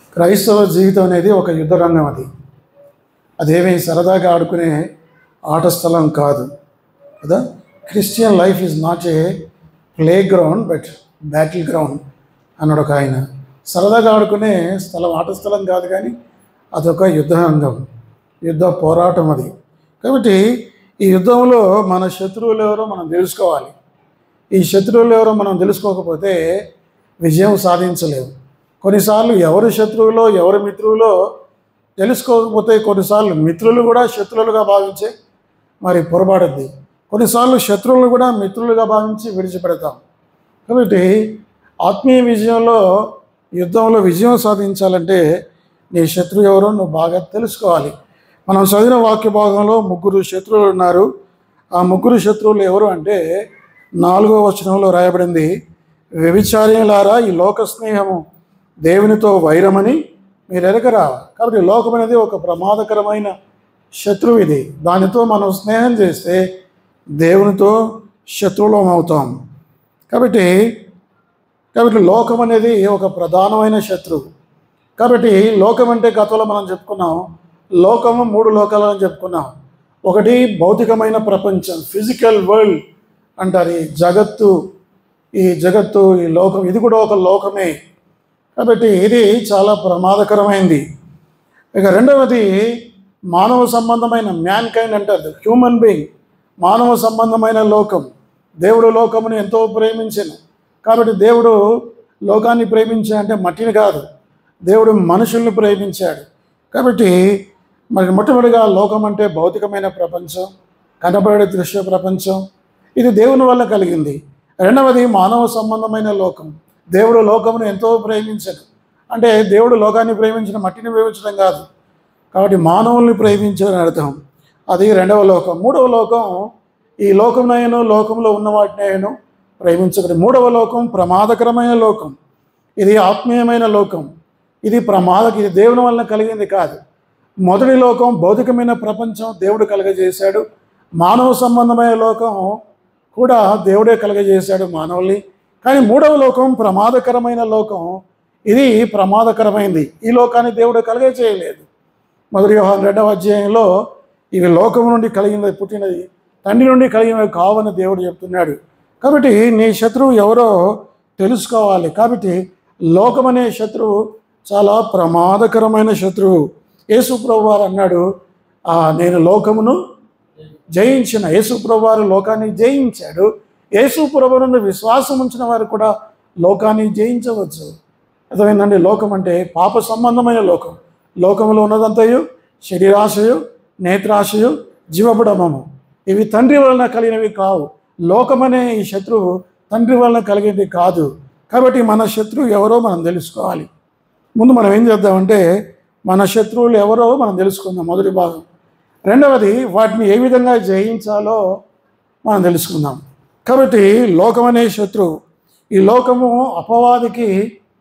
క్రైస్తవ జీవితం అనేది ఒక యుద్ధ రంగం అది అదేమీ సరదాగా ఆడుకునే ఆట స్థలం కాదు కదా Christian life is not a playground but battle ground అన్నాడు ఒక ఆయన సరదాగా ఆడుకునే స్థలం ఆట స్థలం కాదు కానీ అదొక యుద్ధ రంగం యుద్ధ పోరాటం అది కాబట్టి ఈ యుద్ధంలో మన శత్రువులు ఎవరో మనం తెలుసుకోవాలి ఈ శత్రువులు ఎవరో మనం తెలుసుకోకపోతే విజయం సాధించలేము కొన్నిసార్లు ఎవరు శత్రువులో ఎవరు మిత్రువులో తెలుసుకోకపోతే కొన్నిసార్లు మిత్రులు కూడా శత్రువులుగా భావించే మరి పొరపాడుద్ది కొన్నిసార్లు శత్రువులు కూడా మిత్రులుగా భావించి విడిచిపెడతాం కాబట్టి ఆత్మీయ విజయంలో యుద్ధంలో విజయం సాధించాలంటే నీ శత్రువు ఎవరో నువ్వు బాగా తెలుసుకోవాలి మనం చదివిన వాక్య భాగంలో ముగ్గురు శత్రువులు ఉన్నారు ఆ ముగ్గురు శత్రువులు ఎవరు అంటే నాలుగో వచనంలో రాయబడింది వ్యభిచార్యులారా ఈ లోక స్నేహము దేవునితో వైరమని మీరు ఎరగరా కాబట్టి లోకం అనేది ఒక ప్రమాదకరమైన శత్రువు ఇది దానితో మనం స్నేహం చేస్తే దేవునితో శత్రువులం అవుతాం కాబట్టి కాబట్టి లోకం అనేది ఒక ప్రధానమైన శత్రువు కాబట్టి లోకం అంటే గతంలో మనం చెప్పుకున్నాం లోకము మూడు లోకాలని చెప్పుకున్నాం ఒకటి భౌతికమైన ప్రపంచం ఫిజికల్ వరల్డ్ అంటారు ఈ జగత్తు ఈ జగత్తు ఈ లోకం ఇది కూడా ఒక లోకమే కాబట్టి ఇది చాలా ప్రమాదకరమైంది ఇక రెండవది మానవ సంబంధమైన మ్యాన్ కైండ్ అంటారు హ్యూమన్ బీయింగ్ మానవ సంబంధమైన లోకం దేవుడు లోకమును ఎంతో ప్రేమించను కాబట్టి దేవుడు లోకాన్ని ప్రేమించా అంటే మట్టిని కాదు దేవుడు మనుషుల్ని ప్రేమించాడు కాబట్టి మరి మొట్టమొదటిగా లోకం అంటే భౌతికమైన ప్రపంచం కనబడే దృశ్య ప్రపంచం ఇది దేవుని వల్ల కలిగింది రెండవది మానవ సంబంధమైన లోకం దేవుడు లోకమును ఎంతో ప్రేమించడు అంటే దేవుడు లోకాన్ని ప్రేమించిన మట్టిని ప్రేమించడం కాదు కాబట్టి మానవుల్ని ప్రేమించాలని అర్థం అది రెండవ లోకం మూడవ లోకం ఈ లోకంనైనా లోకంలో ఉన్న వాటినైనా ప్రేమించకూడదు మూడవ లోకం ప్రమాదకరమైన లోకం ఇది ఆత్మీయమైన లోకం ఇది ప్రమాదక ఇది దేవుని వలన కలిగింది కాదు మొదటి లోకం భౌతికమైన ప్రపంచం దేవుడు కలగజేశాడు మానవ సంబంధమైన లోకం కూడా దేవుడే కలగజేశాడు మానవుల్ని కానీ మూడవ లోకం ప్రమాదకరమైన లోకం ఇది ప్రమాదకరమైంది ఈ లోకాన్ని దేవుడు కలగజేయలేదు మొదటి వ్యవహారం రెండవ అధ్యాయంలో ఇవి లోకం నుండి కలిగినది పుట్టినది తండ్రి నుండి కలిగినవి కావని దేవుడు చెప్తున్నాడు కాబట్టి నీ శత్రువు ఎవరో తెలుసుకోవాలి కాబట్టి లోకం అనే శత్రువు చాలా ప్రమాదకరమైన శత్రువు యేసు ప్రభు వారు అన్నాడు "ఆ, నేను లోకమును జయించిన యేసు ప్రభు వారు లోకాన్ని జయించాడు యేసు ప్రభు నుండి విశ్వాసం ఉంచిన వారు కూడా లోకాన్ని జయించవచ్చు అర్థమైందండి లోకం అంటే పాప సంబంధమైన లోకం లోకంలో ఉన్నదంతయు శరీరాశయు నేత్రాశయు జీవబుడమము ఇవి తండ్రి వలన కలిగినవి కావు లోకమనే ఈ శత్రువు తండ్రి వలన కలిగింది కాదు కాబట్టి మన శత్రువు ఎవరో మనం తెలుసుకోవాలి ముందు మనం ఏం చేద్దామంటే మన శత్రువులు ఎవరో మనం తెలుసుకుందాం మొదటి భాగం రెండవది వాటిని ఏ విధంగా జయించాలో మనం తెలుసుకుందాం కాబట్టి లోకం అనే శత్రువు ఈ లోకము అపవాదికి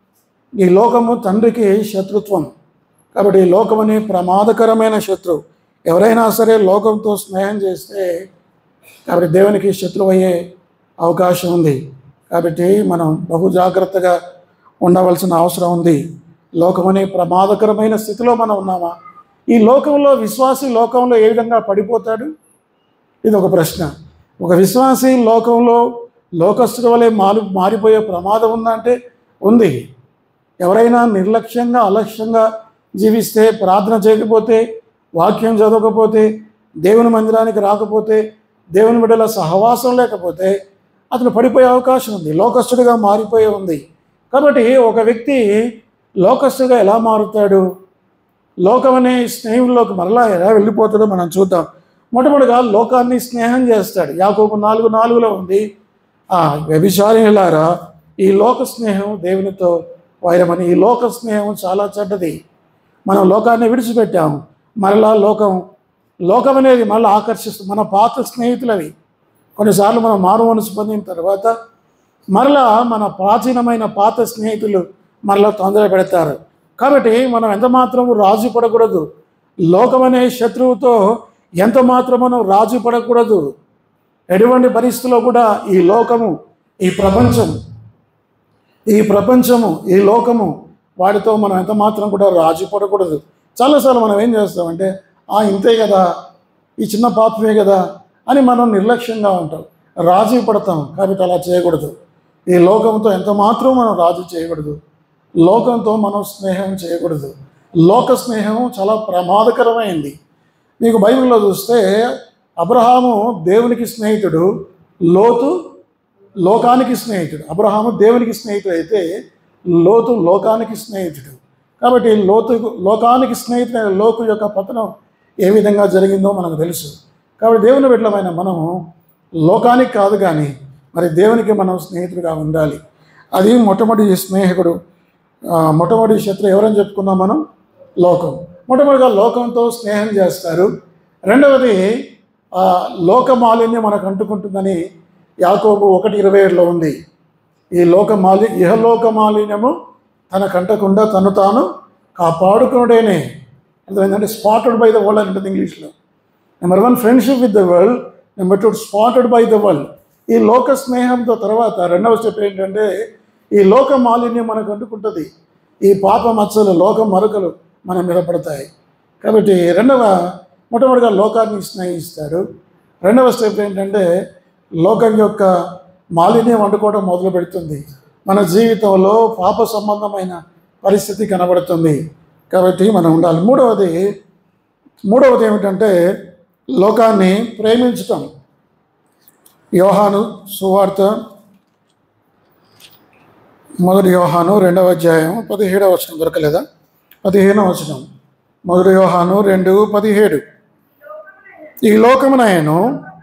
ఈ లోకము తండ్రికి శత్రుత్వం కాబట్టి ఈ లోకం అనే ప్రమాదకరమైన శత్రువు ఎవరైనా సరే లోకంతో స్నేహం చేస్తే కాబట్టి దేవునికి శత్రువు అయ్యే అవకాశం ఉంది కాబట్టి మనం బహు జాగ్రత్తగా ఉండవలసిన అవసరం ఉంది లోకమనే ప్రమాదకరమైన స్థితిలో మనం ఉన్నామా ఈ లోకంలో విశ్వాసి లోకంలో ఏ విధంగా పడిపోతాడు ఇది ఒక ప్రశ్న ఒక విశ్వాసి లోకంలో లోకస్తుల వలె మారి మారిపోయే ప్రమాదం ఉందా అంటే ఉంది ఎవరైనా నిర్లక్ష్యంగా అలక్ష్యంగా జీవిస్తే ప్రార్థన చేయకపోతే వాక్యం చదవకపోతే దేవుని మందిరానికి రాకపోతే దేవుని బిడ్డల సహవాసం లేకపోతే అతను పడిపోయే అవకాశం ఉంది లోకస్తుడిగా మారిపోయి ఉంది కాబట్టి ఒక వ్యక్తి లోకస్తుడిగా ఎలా మారుతాడు లోకం అనే స్నేహంలోకి మరలా ఎలా వెళ్ళిపోతాడో మనం చూద్దాం మొట్టమొదటిగా లోకాన్ని స్నేహం చేస్తాడు యాకోబు నాలుగు నాలుగులో ఉంది ఆ వ్యభిచారిలారా ఈ లోక స్నేహం దేవునితో వైరమని ఈ లోక స్నేహం చాలా చెడ్డది మనం లోకాన్ని విడిచిపెట్టాము మరలా లోకం లోకం అనేది మళ్ళీ ఆకర్షిస్తుంది మన పాత స్నేహితులవి కొన్నిసార్లు మనం మారు మనసు పొందిన తర్వాత మరలా మన ప్రాచీనమైన పాత స్నేహితులు మనలో తొందర పెడతారు కాబట్టి మనం ఎంత మాత్రము రాజు పడకూడదు లోకమనే శత్రువుతో ఎంత మాత్రం మనం రాజు పడకూడదు ఎటువంటి పరిస్థితుల్లో కూడా ఈ లోకము ఈ ప్రపంచం ఈ ప్రపంచము ఈ లోకము వాడితో మనం ఎంత మాత్రం కూడా రాజీ పడకూడదు చాలాసార్లు మనం ఏం చేస్తామంటే ఆ ఇంతే కదా ఈ చిన్న పాపమే కదా అని మనం నిర్లక్ష్యంగా ఉంటాం రాజీ పడతాం కాబట్టి అలా చేయకూడదు ఈ లోకంతో ఎంత మాత్రం మనం రాజీ చేయకూడదు లోకంతో మనం స్నేహం చేయకూడదు లోక స్నేహం చాలా ప్రమాదకరమైంది మీకు బైబిల్లో చూస్తే అబ్రహాము దేవునికి స్నేహితుడు లోతు లోకానికి స్నేహితుడు అబ్రహాము దేవునికి స్నేహితుడు అయితే లోతు లోకానికి స్నేహితుడు కాబట్టి లోతు లోకానికి స్నేహితుడైన లోకు యొక్క పతనం ఏ విధంగా జరిగిందో మనకు తెలుసు కాబట్టి దేవుని బిడ్డలమైన మనము లోకానికి కాదు కానీ మరి దేవునికి మనం స్నేహితుడిగా ఉండాలి అది మొట్టమొదటి స్నేహితుడు ఆ, మొట్టమొదటి శత్రు ఎవరని చెప్పుకున్నాం మనం లోకం మొట్టమొదటిగా లోకంతో స్నేహం చేస్తారు రెండవది ఆ, లోక మాలిన్యం మనకు అంటుకుంటుందని యాకోబు ఒకటి ఇరవై ఏడులో ఉంది ఈ లోక మాలి ఇహలోక మాలిన్యము తన కంటకుండా తను తాను కాపాడుకునుడేనే అర్థమైందంటే స్పాటెడ్ బై ద వరల్డ్ అని ఉంటుంది ఇంగ్లీష్లో number one friendship with the world number two spotted by the world ఈ లోక స్నేహంతో తర్వాత రెండవ స్టెప్ ఏంటంటే ఈ లోక మాలిన్యం మనకు అంటుకుంటుంది ఈ పాప మచ్చలు లోక మరకలు మన మీద పడతాయి కాబట్టి రెండవ మొట్టమొదటిగా లోకాన్ని స్నేహిస్తాడు రెండవ స్టెప్ ఏంటంటే లోకం యొక్క మాలిన్యం వండుకోవడం మొదలు పెడుతుంది మన జీవితంలో పాప సంబంధమైన పరిస్థితి కనబడుతుంది కాబట్టి మనం ఉండాలి మూడవది మూడవది ఏమిటంటే లోకాన్ని ప్రేమించటం యోహాను సువార్త మొదటి యోహాను రెండవ అధ్యాయం పదిహేడవ వచనం దొరకలేదా పదిహేనవ వచనం మొదటి యోహాను రెండు పదిహేడు ఈ లోకమునయను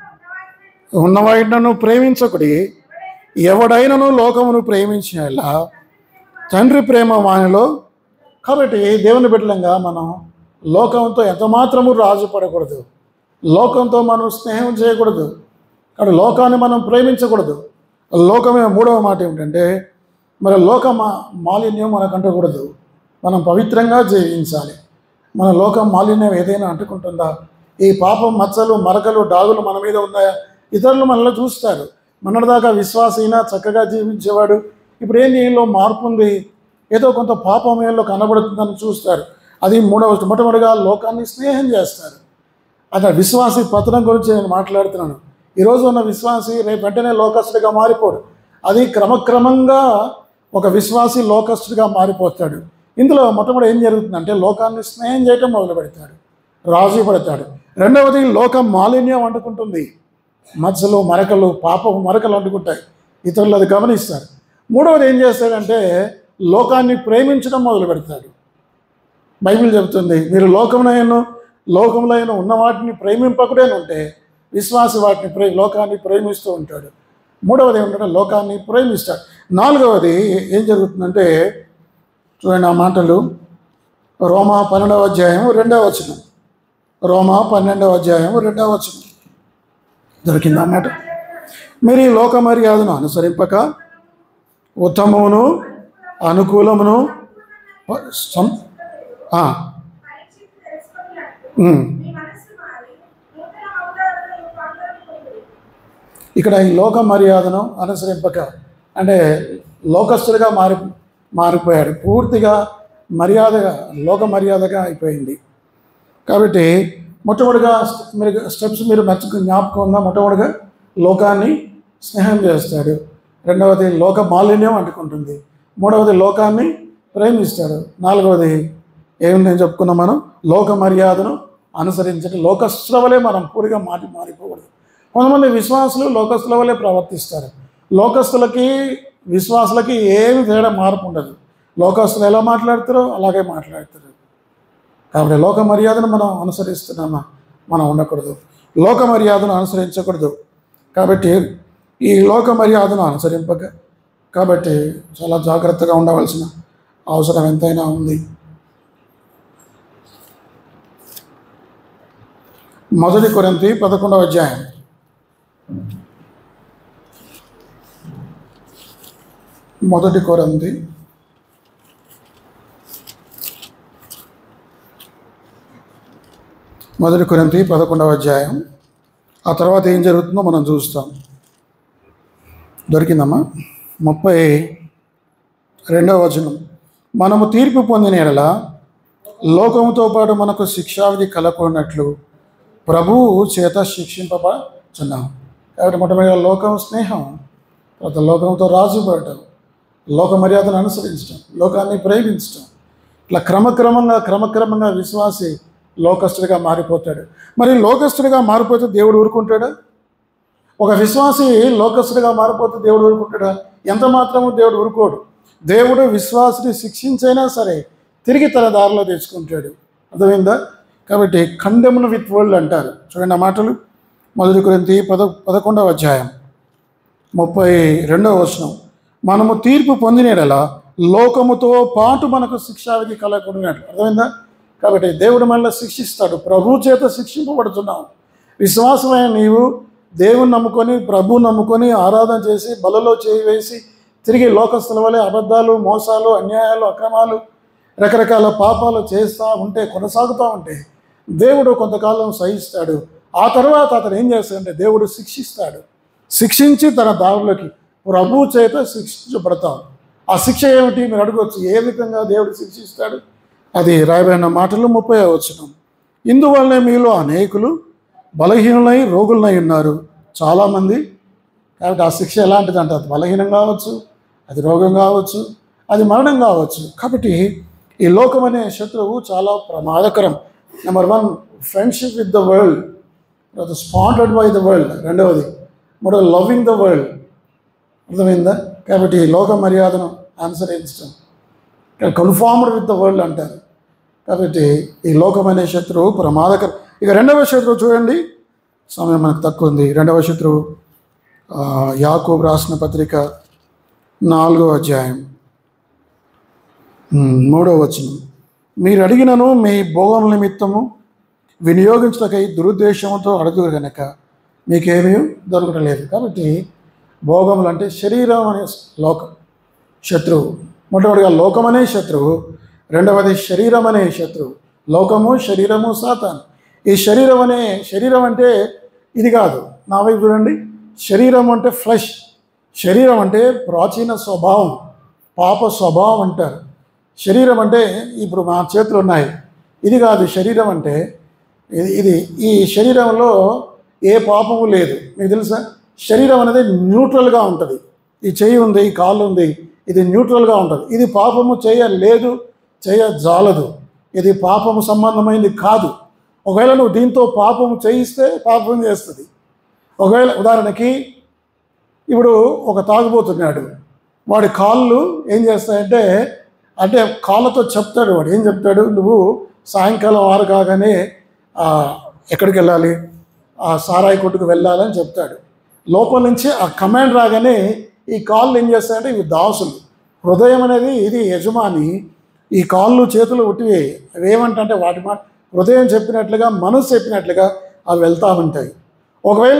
ఉన్నవాడినను ప్రేమించకుడి ఎవడైనను లోకమును ప్రేమించినలా తండ్రి ప్రేమ వానిలో కాబట్టి దేవుని బిడ్డలంగా మనం లోకంతో ఎంత మాత్రము రాజు పడకూడదు లోకంతో మనం స్నేహం చేయకూడదు కాబట్టి లోకాన్ని మనం ప్రేమించకూడదు లోకమే మూడవ మాట ఏమిటంటే మరి లోక మా మాలిన్యం మనకు అంటకూడదు మనం పవిత్రంగా జీవించాలి మన లోకం మాలిన్యం ఏదైనా అంటుకుంటుందా ఈ పాపం మచ్చలు మరకలు డాగులు మన మీద ఉన్నాయా ఇతరులు మనల్ని చూస్తారు మొన్నటిదాకా విశ్వాసైనా చక్కగా జీవించేవాడు ఇప్పుడు ఏంది ఈయనలో మార్పు ఉంది ఏదో కొంత పాపం ఏలో కనబడుతుందని చూస్తారు అది మూడవ మొట్టమొదటిగా లోకాన్ని స్నేహం చేస్తారు అక్కడ విశ్వాసి పతనం గురించి నేను మాట్లాడుతున్నాను ఈరోజు ఉన్న విశ్వాసి రేపు వెంటనే లోకస్తుడిగా మారిపోడు అది క్రమక్రమంగా ఒక విశ్వాసి లోకస్తుడిగా మారిపోతాడు ఇందులో మొట్టమొదటి ఏం జరుగుతుందంటే లోకాన్ని స్నేహం చేయటం మొదలు పెడతాడు రాజు పడతాడు రెండవది లోకం మాలిన్యం అంటుకుంటుంది మచ్చలు మరకలు పాపపు మరకలు అంటుకుంటాయి ఇతరులు అది గమనిస్తారు మూడవది ఏం చేస్తాడంటే లోకాన్ని ప్రేమించడం మొదలు పెడతాడు బైబిల్ చెబుతుంది మీరు లోకమునైనా లోకంలో అయినా ఉన్న వాటిని ప్రేమింపకుడే ఉంటే విశ్వాసి వాటిని ప్రే లోకాన్ని ప్రేమిస్తూ ఉంటాడు మూడవది ఏమిటంటే లోకాన్ని ప్రేమిస్తాడు నాలుగవది ఏం జరుగుతుందంటే చూడండి ఆ మాటలు రోమా పన్నెండవ అధ్యాయం రెండవ వచనం రోమా పన్నెండవ అధ్యాయం రెండవ వచనం దొరికింది ఆ మాట మీరు ఈ లోక మర్యాదను అనుసరింపక ఉత్తమమును అనుకూలమును సం- ఆ, పరీక్షించి తెలుసుకొని ఉమ్. మీ మనస్సు మారి నూతన అవతారంలో రూపాంతరం పొందుడి. ఇక్కడ ఈ లోక మర్యాదను అనుసరింపక అంటే లోకస్తుడిగా మారి మారిపోయాడు పూర్తిగా మర్యాదగా లోక మర్యాదగా అయిపోయింది కాబట్టి మొట్టమొదటిగా మీరు స్టెప్స్ మీరు మర్చిపోయి జ్ఞాపకం ఉందా మొట్టమొదటిగా లోకాన్ని స్నేహం చేస్తాడు రెండవది లోక మాలిన్యం అంటుకుంటుంది మూడవది లోకాన్ని ప్రేమిస్తాడు నాలుగవది ఏమి నేను చెప్పుకున్నాం మనం లోక మర్యాదను అనుసరించడం లోకస్తుల వలె మనం పూరిగా మారి మారిపోకూడదు కొంతమంది విశ్వాసులు లోకస్తుల వలె ప్రవర్తిస్తారు లోకస్తులకి విశ్వాసులకి ఏమి తేడా మార్పు ఉండదు లోకస్తులు ఎలా మాట్లాడతారో అలాగే మాట్లాడతారు కాబట్టి లోక మర్యాదను మనం అనుసరిస్తున్నామా మనం ఉండకూడదు లోక మర్యాదను అనుసరించకూడదు కాబట్టి ఈ లోక మర్యాదను అనుసరింపక కాబట్టి చాలా జాగ్రత్తగా ఉండవలసిన అవసరం ఎంతైనా ఉంది మొదటి కొరింతి పదకొండవ అధ్యాయం మొదటి కొరంతి మొదటి కొరింతి పదకొండవ అధ్యాయం ఆ తర్వాత ఏం జరుగుతుందో మనం చూస్తాం దొరికిందమ్మా ముప్పై రెండవ వచనం మనము తీర్పు పొందిన ఎడల లోకముతో పాటు మనకు శిక్షావిధి కలకున్నట్లు ప్రభువు చేత శిక్షింపబడుచున్నాం కాబట్టి మొట్టమొదటిగా లోకం స్నేహం తర్వాత లోకంతో రాజుపడటం లోక మర్యాదను అనుసరించడం లోకాన్ని ప్రేమించడం ఇట్లా క్రమక్రమంగా క్రమక్రమంగా విశ్వాసి లోకస్తుడిగా మారిపోతాడు మరి లోకస్తుడిగా మారిపోతే దేవుడు ఊరుకుంటాడా ఒక విశ్వాసి లోకస్తుడిగా మారిపోతే దేవుడు ఊరుకుంటాడా ఎంత మాత్రము దేవుడు ఊరుకోడు దేవుడు విశ్వాసిని శిక్షించైనా సరే తిరిగి తన దారిలో తెచ్చుకుంటాడు అర్థమైందా కాబట్టి కండెమ్ను విత్ వరల్డ్ అంటారు చూడండి ఆ మాటలు మొదటి కొరింథీ పద పదకొండవ అధ్యాయం ముప్పై రెండవ వచనం మనము తీర్పు పొందినలా లోకముతో పాటు మనకు శిక్షావిధి కలగకున్నట్లు అర్థమైందా కాబట్టి దేవుడు మనల్ని శిక్షిస్తాడు ప్రభు చేత శిక్షింపబడుతున్నాం విశ్వాసమైన నీవు దేవుని నమ్ముకొని ప్రభు నమ్ముకొని ఆరాధన చేసి బలలో చేయి వేసి తిరిగి లోకస్తుల వలె అబద్ధాలు మోసాలు అన్యాయాలు అక్రమాలు రకరకాల పాపాలు చేస్తూ ఉంటే కొనసాగుతూ ఉంటే దేవుడు కొంతకాలం సహిస్తాడు ఆ తర్వాత అతను ఏం చేస్తాడంటే దేవుడు శిక్షిస్తాడు శిక్షించి తన దారిలోకి ప్రభు చేత శిక్షించబడతాం ఆ శిక్ష ఏమిటి మీరు అడగవచ్చు ఏ విధంగా దేవుడు శిక్షిస్తాడు అది రాయబడిన మాటలు ముప్పై వచ్చినాం ఇందువల్లనే మీలో అనేకులు బలహీనులై రోగులనై ఉన్నారు చాలామంది కాబట్టి ఆ శిక్ష ఎలాంటిది అంటే అది బలహీనం కావచ్చు అది రోగం కావచ్చు అది మరణం కావచ్చు కాబట్టి ఈ లోకం అనే శత్రువు చాలా ప్రమాదకరం number one friendship with the world తర్వాత స్పాంటెడ్ బై ద వరల్డ్ రెండవది మూడవది లవింగ్ ద వరల్డ్ అర్థమైందా కాబట్టి ఈ లోక మర్యాదను అనుసరించడం కన్ఫార్మ్డ్ విత్ ద వరల్డ్ అంటారు కాబట్టి ఈ లోకం అనే శత్రువు ప్రమాదకరం ఇక రెండవ శత్రువు చూడండి సమయం మనకు తక్కువ ఉంది రెండవ శత్రువు ఆ, యాకోబు రాసిన పత్రిక నాలుగో అధ్యాయం ఉమ్, మూడో వచనం మీరు అడిగినను మీ భోగం నిమిత్తము వినియోగించటకై దురుద్దేశంతో అడుగురు కనుక మీకేమీ దొరకటలేదు కాబట్టి భోగములు అంటే శరీరం అనే లోకం శత్రువు మొట్టమొదటిగా లోకం అనే శత్రువు రెండవది శరీరం అనే శత్రువు లోకము శరీరము సాతాన్ ఈ శరీరం అనే శరీరం అంటే ఇది కాదు నా వైపు చూడండి శరీరం అంటే ఫ్లెష్ శరీరం అంటే ప్రాచీన స్వభావం పాప స్వభావం అంటారు శరీరం అంటే ఇప్పుడు మా చేతులు ఉన్నాయి ఇది కాదు శరీరం అంటే ఇది ఇది ఈ శరీరంలో ఏ పాపము లేదు మీకు తెలుసా శరీరం అనేది న్యూట్రల్గా ఉంటుంది ఈ చెయ్యి ఉంది ఈ కాళ్ళు ఉంది ఇది న్యూట్రల్గా ఉంటుంది ఇది పాపము చేయలేదు చేయజాలదు ఇది పాపము సంబంధమైనది కాదు ఒకవేళ నువ్వు దీంతో పాపము చేయిస్తే పాపం చేస్తుంది ఒకవేళ ఉదాహరణకి ఇప్పుడు ఒక తాగుబోతున్నాడు వాడి కాళ్ళు ఏం చేస్తాయంటే అంటే కాళ్ళతో చెప్తాడు వాడు ఏం చెప్తాడు నువ్వు సాయంకాలం ఆరు కాగానే ఆ, ఎక్కడికి వెళ్ళాలి ఆ సారాయి కొట్టుకు వెళ్ళాలని చెప్తాడు లోపల నుంచి ఆ కమాండ్ రాగానే ఈ కాళ్ళు ఏం చేస్తాయంటే ఇవి దాసులు హృదయం అనేది ఇది యజమాని ఈ కాళ్ళు చేతులు ఉట్టివి అవి ఏమంటే వాటి మాట హృదయం చెప్పినట్లుగా మనసు చెప్పినట్లుగా అవి వెళ్తూ ఉంటాయి ఒకవేళ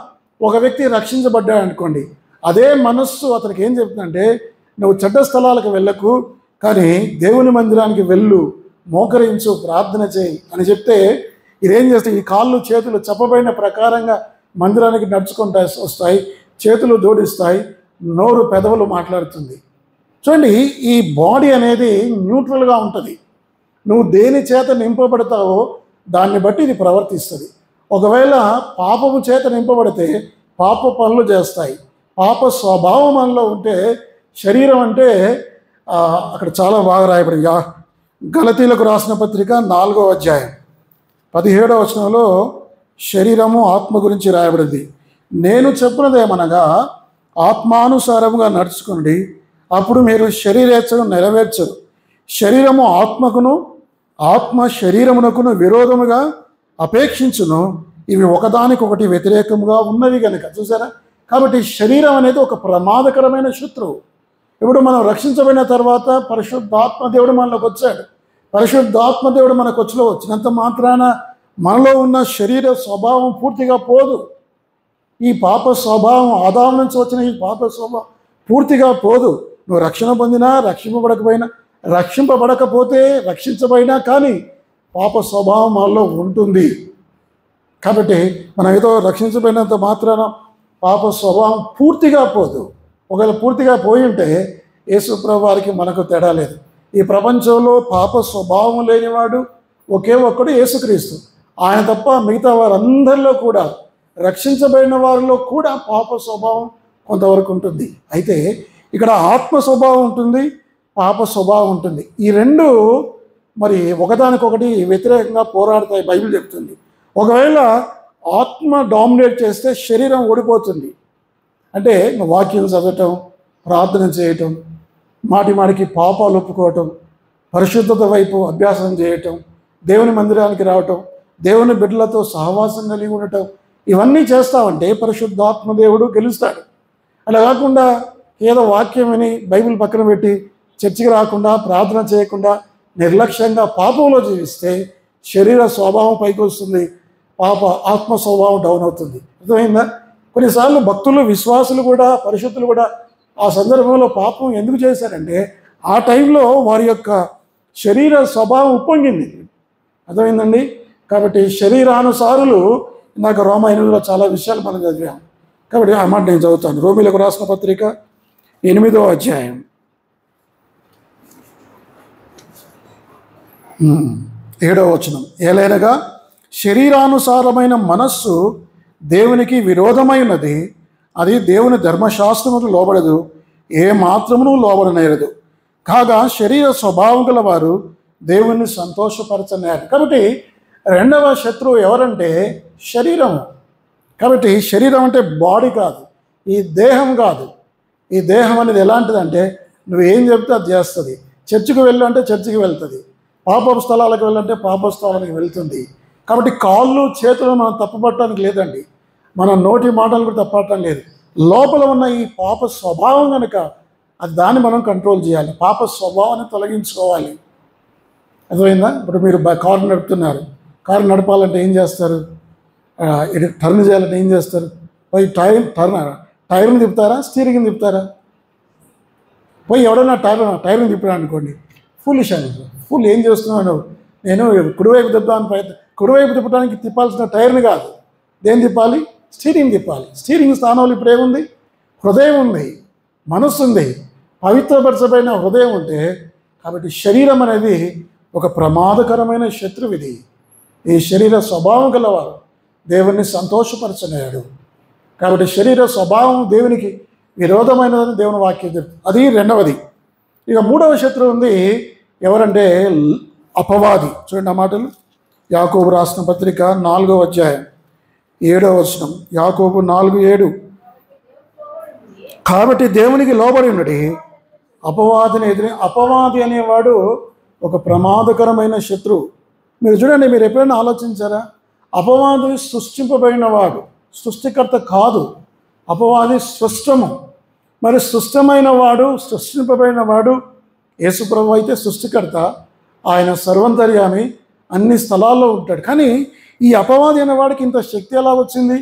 ఒక వ్యక్తి రక్షించబడ్డాడు అనుకోండి అదే మనస్సు అతనికి ఏం చెప్తుందంటే నువ్వు చెడ్డ స్థలాలకు వెళ్ళకు కానీ దేవుని మందిరానికి వెళ్ళు మోకరించు ప్రార్థన చేయి అని చెప్తే ఇదేం చేస్తే ఈ కాళ్ళు చేతులు చెప్పబడిన ప్రకారంగా మందిరానికి నడుచుకుంటా వస్తాయి చేతులు జోడిస్తాయి నోరు పెదవులు మాట్లాడుతుంది చూడండి ఈ బాడీ అనేది న్యూట్రల్గా ఉంటుంది నువ్వు దేని చేత నింపబడతావో దాన్ని బట్టి ఇది ప్రవర్తిస్తుంది ఒకవేళ పాపము చేత నింపబడితే పాప పనులు చేస్తాయి పాప స్వభావం మనలో ఉంటే శరీరం అంటే ఆ, అక్కడ చాలా బాగా రాయబడింది యా గలతీలకు రాసిన పత్రిక నాలుగో అధ్యాయం పదిహేడవ వచనంలో శరీరము ఆత్మ గురించి రాయబడింది నేను చెప్పినదేమనగా ఆత్మానుసారముగా నడుచుకోండి అప్పుడు మీరు శరీరేచ్ఛను నెరవేర్చరు శరీరము ఆత్మకును ఆత్మ శరీరమునకును విరోధముగా అపేక్షించును ఇవి ఒకదానికొకటి వ్యతిరేకముగా ఉన్నవి కనుక చూసారా కాబట్టి శరీరం అనేది ఒక ప్రమాదకరమైన శత్రువు ఇప్పుడు మనం రక్షించబడిన తర్వాత పరిశుద్ధాత్మ దేవుడు మనలోకి వచ్చాడు పరిశుద్ధాత్మ దేవుడు మనకు వచ్చిలో వచ్చినంత మాత్రాన మనలో ఉన్న శరీర స్వభావం పూర్తిగా పోదు ఈ పాప స్వభావం ఆదాం నుంచి వచ్చిన ఈ పాప స్వభావం పూర్తిగా పోదు నువ్వు రక్షణ పొందినా రక్షింపబడకపోయినా రక్షింపబడకపోతే రక్షించబడినా కానీ పాప స్వభావం మనలో ఉంటుంది కాబట్టి మనం ఏదో రక్షించబడినంత మాత్రాన పాప స్వభావం పూర్తిగా పోదు ఒకవేళ పూర్తిగా పోయి ఉంటే యేసుప్రభు వారికి మనకు తేడా లేదు ఈ ప్రపంచంలో పాప స్వభావం లేనివాడు ఒకే ఒక్కడు యేసుక్రీస్తు ఆయన తప్ప మిగతా వారందరిలో కూడా రక్షించబడిన వారిలో కూడా పాప స్వభావం కొంతవరకు ఉంటుంది అయితే ఇక్కడ ఆత్మ స్వభావం ఉంటుంది పాప స్వభావం ఉంటుంది ఈ రెండు మరి ఒకదానికొకటి వ్యతిరేకంగా పోరాడతాయి బైబిల్ చెప్తుంది ఒకవేళ ఆత్మ డామినేట్ చేస్తే శరీరం ఓడిపోతుంది అంటే వాక్యం చదవటం ప్రార్థన చేయటం మాటి మాటికి పాపాలు ఒప్పుకోవటం పరిశుద్ధత వైపు అభ్యాసం చేయటం దేవుని మందిరానికి రావటం దేవుని బిడ్డలతో సహవాసం కలిగి ఉండటం ఇవన్నీ చేస్తామంటే పరిశుద్ధాత్మ దేవుడు గెలుస్తాడు అలా కాకుండా ఏదో వాక్యం విని బైబిల్ పక్కన పెట్టి చర్చికి రాకుండా ప్రార్థన చేయకుండా నిర్లక్ష్యంగా పాపంలో జీవిస్తే శరీర స్వభావం పైకి వస్తుంది పాప ఆత్మ స్వభావం డౌన్ అవుతుంది అర్థమైందా కొన్నిసార్లు భక్తులు విశ్వాసులు కూడా పరిశుద్ధులు కూడా ఆ సందర్భంలో పాపం ఎందుకు చేశారంటే ఆ టైంలో వారి యొక్క శరీర స్వభావం ఉప్పొంగింది అర్థమైందండి కాబట్టి శరీరానుసారులు నాకు రోమ ఎనిమిదిలో చాలా విషయాలు మనం చదివాం కాబట్టి ఆ మాట నేను చదువుతాను రోమిలకు రాసిన పత్రిక ఎనిమిదో అధ్యాయం ఉమ్, ఏడో వచనం ఏలైనగా శరీరానుసారమైన మనస్సు దేవునికి విరోధమైనది అది దేవుని ధర్మశాస్త్రముకు లోబడదు ఏ మాత్రమును లోబడనేరదు కాగా శరీర స్వభావం గల వారు దేవుణ్ణి సంతోషపరచనేరు కాబట్టి రెండవ శత్రువు ఎవరంటే శరీరము కాబట్టి శరీరం అంటే బాడీ కాదు ఈ దేహం కాదు ఈ దేహం అనేది ఎలాంటిదంటే నువ్వు ఏం చెప్తే అది చేస్తుంది చర్చికి వెళ్ళు అంటే చర్చికి వెళ్తుంది పాపపు స్థలాలకు వెళ్ళంటే పాప స్థలాలకు వెళ్తుంది కాబట్టి కాళ్ళు చేతులు మనం తప్పుపట్టడానికి లేదండి మన నోటి మాటలు కూడా తప్పటం లేదు లోపల ఉన్న ఈ పాప స్వభావం కనుక అది దాన్ని మనం కంట్రోల్ చేయాలి పాప స్వభావాన్ని తొలగించుకోవాలి అర్థమైందా ఇప్పుడు మీరు బ- కారు నడుపుతున్నారు కారు నడపాలంటే ఏం చేస్తారు ఆ, ఇటు టర్న్ చేయాలంటే ఏం చేస్తారు పోయి టైర్ టర్న్ టైర్ని తిప్పుతారా స్టీరింగ్ని తిప్పుతారా పోయి ఎవడన్నా టైర్ టైర్ని తిప్పాడు అనుకోండి ఫులిష్ అని ఫుల్ ఏం చేస్తున్నావు నువ్వు నేను కుడివైపు తిప్పుదామని ప్రయత్నం కుడివైపు తిప్పడానికి తిప్పాల్సిన టైర్ని కాదు దేని తిప్పాలి స్టీరింగ్ తిప్పాలి స్టీరింగ్ స్థానంలో ఇప్పుడు ఏముంది హృదయం ఉంది మనస్సు ఉంది పవిత్రపరచబడిన హృదయం ఉంటే కాబట్టి శరీరం అనేది ఒక ప్రమాదకరమైన శత్రువు ఇది ఈ శరీర స్వభావం గలవారు దేవుణ్ణి సంతోషపరచలేడు కాబట్టి శరీర స్వభావం దేవునికి విరోధమైనదని దేవుని వాక్యం చెప్తుంది అది రెండవది ఇక మూడవ శత్రువు ఉంది ఎవరంటే ల్- అపవాది చూడండి ఆ మాటలు యాకోబు రాసిన పత్రిక నాలుగో అధ్యాయం ఏడవ వచనం యాకోబు నాలుగు ఏడు కాబట్టి దేవునికి లోబడి ఉన్నది అపవాదిని ఎదిరి అపవాది అనేవాడు ఒక ప్రమాదకరమైన శత్రువు మీరు చూడండి మీరు ఎప్పుడైనా ఆలోచించారా అపవాది సృష్టింపబడిన వాడు సృష్టికర్త కాదు అపవాది సృష్టము మరి సృష్టమైన వాడు సృష్టింపబడిన వాడు యేసుప్రభు అయితే సృష్టికర్త ఆయన సర్వంతర్యామి అన్ని స్థలాల్లో ఉంటాడు కానీ ఈ అపవాది అనే వాడికి ఇంత శక్తి ఎలా వచ్చింది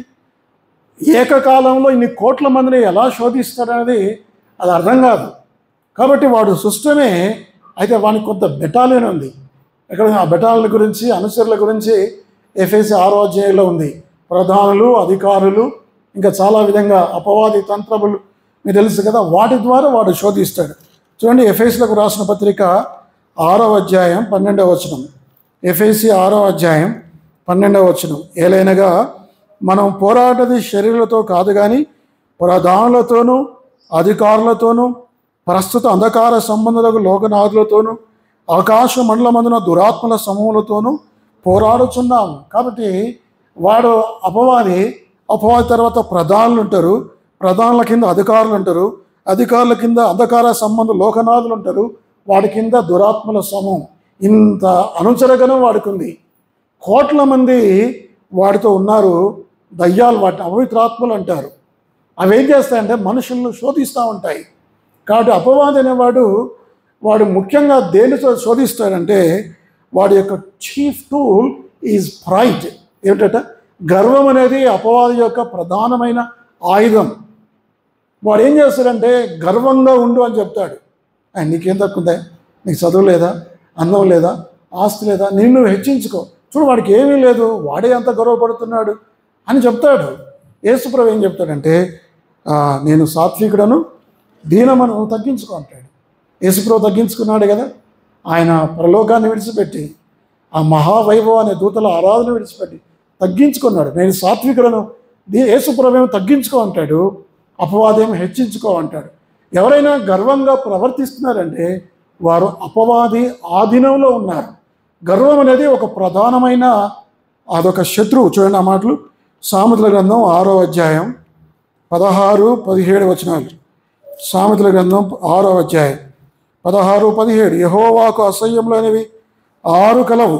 ఏకకాలంలో ఇన్ని కోట్ల మందిని ఎలా శోధిస్తాడనేది అది అర్థం కాదు కాబట్టి వాడు సుష్టమే అయితే వానికి కొంత బెటాలియన్ ఉంది ఇక్కడ ఆ బెటాలియన్ గురించి అనుచరుల గురించి ఎఫ్ఎసి ఆరో అధ్యాయంలో ఉంది ప్రధానులు అధికారులు ఇంకా చాలా విధంగా అపవాది తంత్రములు మీకు తెలుసు కదా వాటి ద్వారా వాడు శోధిస్తాడు చూడండి ఎఫ్ఎస్లకు రాసిన పత్రిక ఆరో అధ్యాయం పన్నెండవ వచనం ఎఫ్ఎసి ఆరో అధ్యాయం పన్నెండవ వచనం ఏలైనగా మనం పోరాటది శరీరులతో కాదు కానీ ప్రధానులతోనూ అధికారులతోనూ ప్రస్తుత అంధకార సంబంధులకు లోకనాథులతోనూ ఆకాశ మండలమందున దురాత్మల సమూహలతోనూ పోరాడుచున్నాము కాబట్టి వాడు అపవాది అపవాది తర్వాత ప్రధానులు ఉంటారు ప్రధానుల కింద అధికారులు ఉంటారు అధికారుల కింద అంధకార సంబంధ లోకనాథులు ఉంటారు వాడి కింద దురాత్మల సమూహం ఇంత అనుచరగనం వాడికి ఉంది కోట్ల మంది వాడితో ఉన్నారు దయ్యాలు వాటిని అపవిత్రాత్మలు అంటారు అవి ఏం చేస్తాయంటే మనుషులను శోధిస్తూ ఉంటాయి కాబట్టి అపవాది అనేవాడు వాడు ముఖ్యంగా దేనితో శోధిస్తాడంటే వాడి యొక్క చీఫ్ టూల్ ఈజ్ ప్రైడ్ ఏమిటట గర్వం అనేది అపవాది యొక్క ప్రధానమైన ఆయుధం వాడు ఏం చేస్తాడంటే గర్వంగా ఉండు అని చెప్తాడు ఆయన నీకేం తక్కువ ఉందా నీకు చదువు లేదా అందం లేదా ఆస్తి లేదా నిన్ను హెచ్చించుకో చూడు వాడికి ఏమీ లేదు వాడే అంత గర్వపడుతున్నాడు అని చెప్తాడు యేసుప్రభు ఏం చెప్తాడంటే "ఆ, నేను సాత్వికుడను దీనమను తగ్గించుకో అంటాడు యేసుప్రభు తగ్గించుకున్నాడు కదా ఆయన పరలోకాన్ని విడిచిపెట్టి ఆ మహావైభవ అనే దూతల ఆరాధన విడిచిపెట్టి తగ్గించుకున్నాడు నేను సాత్వికులను ది- యేసుప్రభేమో తగ్గించుకో అంటాడు అపవాదేమో హెచ్చించుకో అంటాడు ఎవరైనా గర్వంగా ప్రవర్తిస్తున్నారంటే వారు అపవాది ఆధీనంలో ఉన్నారు గర్వం అనేది ఒక ప్రధానమైన అదొక శత్రువు చూడండి ఆ మాటలు సామెతల గ్రంథం ఆరో అధ్యాయం పదహారు పదిహేడు వచనాలు సామెతల గ్రంథం ఆరో అధ్యాయం పదహారు పదిహేడు యహోవాకు అసహ్యములైనవి ఆరు కలవు